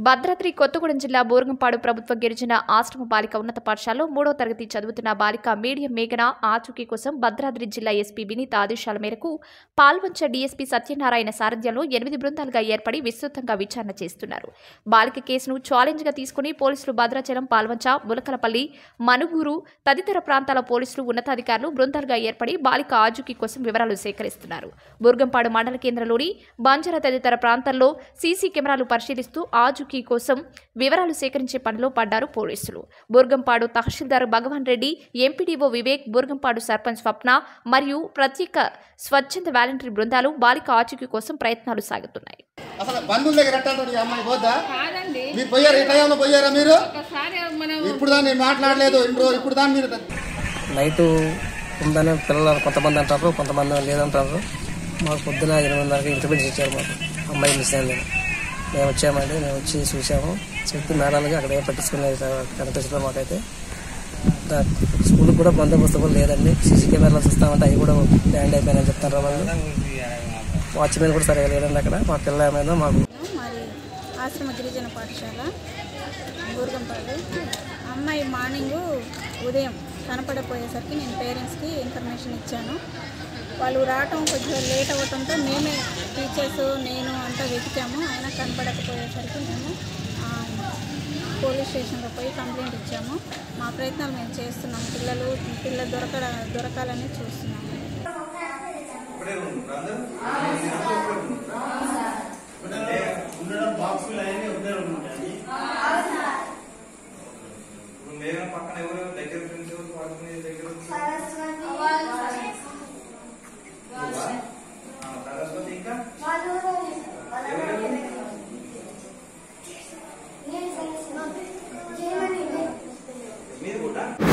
భద్రాద్రి కొత్తగూడెం జిల్లా బోర్గంపాడు ప్రభుత్వ గిరిజన ఆశ్రమ బాలిక ఉన్నత పాఠశాలలో మూడో తరగతి చదువుతున్న బాలిక మీడియం మేఘన ఆచూకీ కోసం భద్రాద్రి జిల్లా ఎస్పీ వినీత్ ఆదేశాల మేరకు పాల్వంచ డీఎస్పీ సత్యనారాయణ సారథ్యంలో ఎనిమిది బృందాలుగా ఏర్పడి విస్తృతంగా విచారణ చేస్తున్నారు బాలిక కేసును ఛాలెంజ్గా తీసుకుని పోలీసులు భద్రాచలం పాల్వంచ ములకలపల్లి మనుగూరు తదితర ప్రాంతాల పోలీసులు ఉన్నతాధికారులు బృందాలుగా ఏర్పడి బాలిక ఆచూకీ కోసం వివరాలు సేకరిస్తున్నారు బుర్గంపాడు మండల కేంద్రంలోని బంజారా తదితర ప్రాంతాల్లో సీసీ కెమెరాలు పరిశీలిస్తూ ఆచూకీ కోసం వివరాలు సేకరించే పనిలో పడ్డారు పోలీసులు బుర్గంపాడు తహసీల్దార్ భగవాన్ రెడ్డి ఎంపీడీఓ వివేక్ బుర్గంపాడు సర్పంచ్ స్వప్న మరియు ప్రత్యేక స్వచ్ఛంద వాలంటరీ బృందాలు బాలిక ఆచూకీ కోసం ప్రయత్నాలు సాగుతున్నాయి అసలు బంధువుల దగ్గర ఎట్టాడు ఈ అమ్మాయి పోద్దా కాదండి మీరు పోయారు ఈ టైంలో పోయారా మీరు ఒకసారి మనం ఇప్పుడు దాన్ని నేను మాట్లాడలేదు ఇన్ని రోజులు ఇప్పుడు దాన్ని మీరు నైట్ ఉందని పిల్లలు కొంతమంది అంటారు కొంతమంది లేదంటారు మాకు పొద్దున ఎనిమిదిన్నరకి ఇంటర్వ్యూ ఇచ్చారు మాకు అమ్మాయి మిస్ అయింది మేము వచ్చామండి మేము వచ్చి చూసాము చెప్తే మేడాలకి అక్కడ ఏం పట్టించుకునేది కనిపించడం మాకైతే దా- స్కూల్కి కూడా బందోబస్తు కూడా లేదండి సీసీ కెమెరాలు చూస్తామంటే అవి కూడా బ్యాండ్ అయిపోయినాయని చెప్తారు వాళ్ళు వాచ్మెన్ కూడా సరిగా లేదండి అక్కడ మా పిల్ల ఏమైందో మాకు మరి ఆశ్రమ గిరిజన పాఠశాల బూర్గంపాడు అమ్మాయి మార్నింగ్ ఉదయం కనపడపోయేసరికి నేను పేరెంట్స్కి ఇన్ఫర్మేషన్ ఇచ్చాను వాళ్ళు రావటం కొంచెం లేట్ అవ్వటంతో మేమే టీచర్స్ నేను అంతా వెతికాము అయినా కనపడకపోయేసరికి మేము ఆ, పోలీస్ స్టేషన్లో పోయి కంప్లైంట్ ఇచ్చాము మా ప్రయత్నాలు మేము చేస్తున్నాము పిల్లలు పిల్లలు దొరక దొరకాలని చూస్తున్నాము మేఘన పక్కన ఎవరు దగ్గర ఫ్రెండ్స్ ఎవరు పడుకునే దగ్గర నువ్వా? ఆ, సరస్వతి ఇంకా ఎవరెవరు? మీరు కూడా